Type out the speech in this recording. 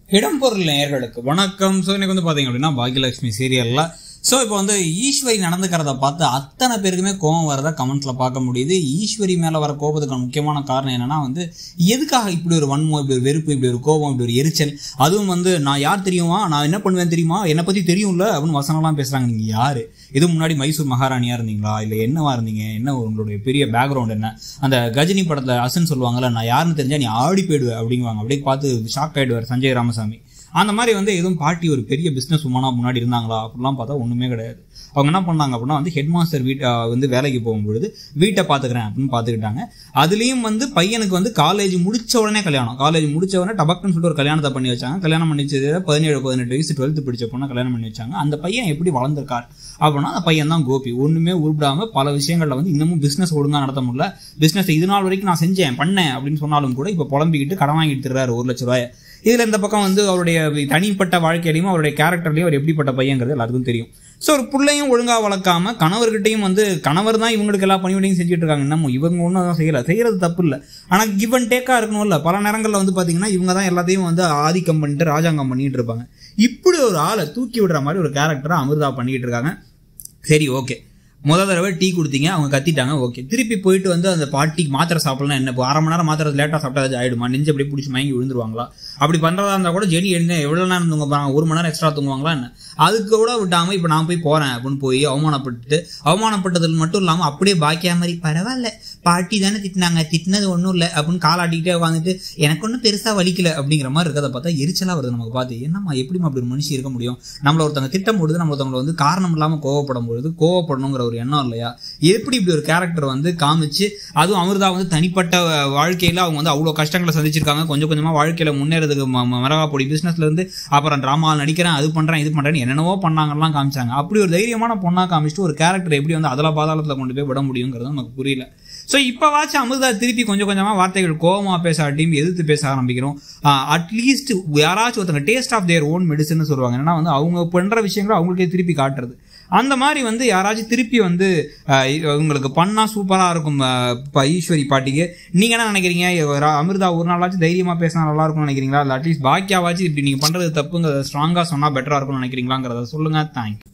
இடம்பொருள் நேயர்களுக்கு வணக்கம் ஸோ இன்னைக்கு வந்து பார்த்தீங்க அப்படின்னா பாக்யலட்சுமி சீரியலில் ஸோ இப்போ வந்து ஈஸ்வரி நடந்துக்கிறத பார்த்து அத்தனை பேருக்குமே கோபம் வரதை கமெண்ட்ஸில் பார்க்க முடியுது ஈஸ்வரி மேலே வர கோபத்துக்கான முக்கியமான காரணம் என்னன்னா வந்து எதுக்காக இப்படி ஒரு வன்மம் இப்படி ஒரு வெறுப்பு இப்படி ஒரு கோபம் இப்படி ஒரு எரிச்சல் அதுவும் வந்து நான் யார் தெரியுமா நான் என்ன பண்ணுவேன் தெரியுமா என்னை பற்றி தெரியும்ல அப்படின்னு வசனம்லாம் பேசுகிறாங்க நீங்கள் யார் இது முன்னாடி மைசூர் மகாராணியாக இருந்தீங்களா இல்லை என்னவா இருந்தீங்க என்ன உங்களுடைய பெரிய பேக்ரவுண்ட் என்ன அந்த கஜினி படத்தில் அசன் சொல்லுவாங்கல்ல நான் யாருன்னு தெரிஞ்சா நீ ஆடி போயிடுவேன் அப்படிங்குவாங்க அப்படியே பார்த்து ஷாக் ஆயிடுவார் சஞ்சய் ராமசாமி அந்த மாதிரி வந்து எதுவும் பாட்டி ஒரு பெரிய பிஸ்னஸ் உமனாக முன்னாடி இருந்தாங்களா அப்படிலாம் பார்த்தா ஒன்றுமே கிடையாது அவங்க என்ன பண்ணாங்க அப்படின்னா வந்து ஹெட் மாஸ்டர் வீட்டை வந்து வேலைக்கு போகும்பொழுது வீட்டை பார்த்துக்கிறேன் அப்படின்னு பார்த்துக்கிட்டாங்க அதுலேயும் வந்து பையனுக்கு வந்து காலேஜ் முடிச்ச உடனே கல்யாணம் காலேஜ் முடிச்ச உடனே டபக்குன்னு சொல்லிட்டு ஒரு கல்யாணத்தை பண்ணி வச்சாங்க கல்யாணம் பண்ணி வச்சது பதினேழு பதினெட்டு வயசு டுவெல்த்து படிச்ச பொண்ணை கல்யாணம் பண்ணி வச்சாங்க அந்த பையன் எப்படி வளர்ந்துருக்கார் அப்படின்னா அந்த பையன் தான் கோபி ஒன்றுமே உருப்பிடாமல் பல விஷயங்களில் வந்து இன்னமும் பிஸ்னஸ் ஒழுங்காக நடத்த முடியல பிஸ்னஸ் இது நாள் வரைக்கும் நான் செஞ்சேன் பண்ணேன் அப்படின்னு சொன்னாலும் கூட இப்போ புலம்பிக்கிட்டு கடன் வாங்கிட்டு தர்றாரு ஒரு லட்ச ரூபாய் இதில் இந்த பக்கம் வந்து அவருடைய தனிப்பட்ட வாழ்க்கையிலையும் அவருடைய கேரக்டர்லையும் அவர் எப்படிப்பட்ட பையங்கிறது எல்லாருக்கும் தெரியும் ஸோ ஒரு பிள்ளையும் ஒழுங்காக வளர்க்காம கணவர்கிட்டையும் வந்து கணவர் தான் இவங்களுக்கு எல்லா பணிவிடையும் செஞ்சுட்டு இருக்காங்க இன்னமும் இவங்க ஒன்றும் தான் செய்யலை செய்கிறது தப்பு இல்லை ஆனால் கிவ் அண்ட் டேக்காக இருக்கணும்ல பல நேரங்களில் வந்து பார்த்தீங்கன்னா இவங்க தான் எல்லாத்தையும் வந்து ஆதிக்கம் பண்ணிட்டு ராஜாங்கம் பண்ணிட்டு இருப்பாங்க இப்படி ஒரு ஆளை தூக்கி விடுற மாதிரி ஒரு கேரக்டரை அமிர்தா பண்ணிக்கிட்டு இருக்காங்க சரி ஓகே முதல் தடவை டீ கொடுத்தீங்க அவங்க கத்திட்டாங்க ஓகே திருப்பி போயிட்டு வந்து அந்த பாட்டிக்கு மாத்திரை சாப்பிடலாம் என்ன இப்போ அரை மணி நேரம் மாத்திரை லேட்டாக சாப்பிட்டா அது ஆயிடுமா நெஞ்சு அப்படியே பிடிச்சி மயங்கி விழுந்துருவாங்களா அப்படி பண்ணுறதா இருந்தால் கூட ஜெனி எழுந்த எவ்வளோ நேரம் தூங்க போகிறாங்க ஒரு மணி நேரம் எக்ஸ்ட்ரா தூங்குவாங்களா என்ன அதுக்கு கூட விட்டாமல் இப்போ நான் போய் போகிறேன் அப்படின்னு போய் அவமானப்பட்டு அவமானப்பட்டதில் மட்டும் இல்லாமல் அப்படியே பாக்கியா மாதிரி பரவாயில்ல பாட்டி தானே திட்டினாங்க திட்டினது ஒன்றும் இல்லை அப்படின்னு காலாட்டிக்கிட்டே உட்காந்துட்டு எனக்கு ஒன்றும் பெருசாக வலிக்கல அப்படிங்கிற மாதிரி இருக்கிறத பார்த்தா எரிச்சலாக வருது நமக்கு பார்த்து என்னம்மா எப்படிமா அப்படி ஒரு மனுஷன் இருக்க முடியும் நம்மள ஒருத்தவங்க திட்டம் பொழுது நம்ம ஒருத்தவங்களை வந்து காரணம் இல்லாமல் கோவப்படும் பொழுது கோவப்படணுங்கிற ஒரு எண்ணம் இல்லையா எப்படி இப்படி ஒரு கேரக்டர் வந்து காமிச்சு அதுவும் அமிர்தா வந்து தனிப்பட்ட வாழ்க்கையில் அவங்க வந்து அவ்வளோ கஷ்டங்களை சந்திச்சிருக்காங்க கொஞ்சம் கொஞ்சமாக வாழ்க்கையில் முன்னேறதுக்கு மிளகா பொடி பிஸ்னஸ்ல இருந்து அப்புறம் ட்ராமாவில் நடிக்கிறேன் அது பண்ணுறேன் இது பண்ணுறேன்னு என்னென்னவோ பண்ணாங்கலாம் காமிச்சாங்க அப்படி ஒரு தைரியமான பொண்ணாக காமிச்சிட்டு ஒரு கேரக்டர் எப்படி வந்து அதில் பாதாளத்தில் கொண்டு போய் விட முடியுங்கிறது நமக்கு புரியல ஸோ இப்போவாச்சும் அமிர்தா திருப்பி கொஞ்சம் கொஞ்சமாக வார்த்தைகள் கோவமாக பேசாட்டியும் எதிர்த்து பேச ஆரம்பிக்கிறோம் அட்லீஸ்ட் யாராச்சும் ஒருத்தங்க taste of their own medicine சொல்லுவாங்க ஏன்னா வந்து அவங்க பண்ணுற விஷயங்களை அவங்களுக்கே திருப்பி காட்டுறது அந்த மாதிரி வந்து யாராச்சும் திருப்பி வந்து உங்களுக்கு பண்ணால் சூப்பராக இருக்கும் இப்போ ஈஸ்வரி பாட்டிக்கு நீங்கள் என்ன நினைக்கிறீங்க அமிர்தா ஒரு நாளாச்சும் தைரியமாக பேசினா நல்லா இருக்கும்னு நினைக்கிறீங்களா இல்லை அட்லீஸ்ட் பாக்கியாவாச்சும் இப்படி நீங்கள் பண்ணுறது தப்புங்கிறத ஸ்ட்ராங்காக சொன்னால் பெட்டராக இருக்கும்னு நினைக்கிறீங்களாங்கிறத சொல்லுங்கள் தேங்க்யூ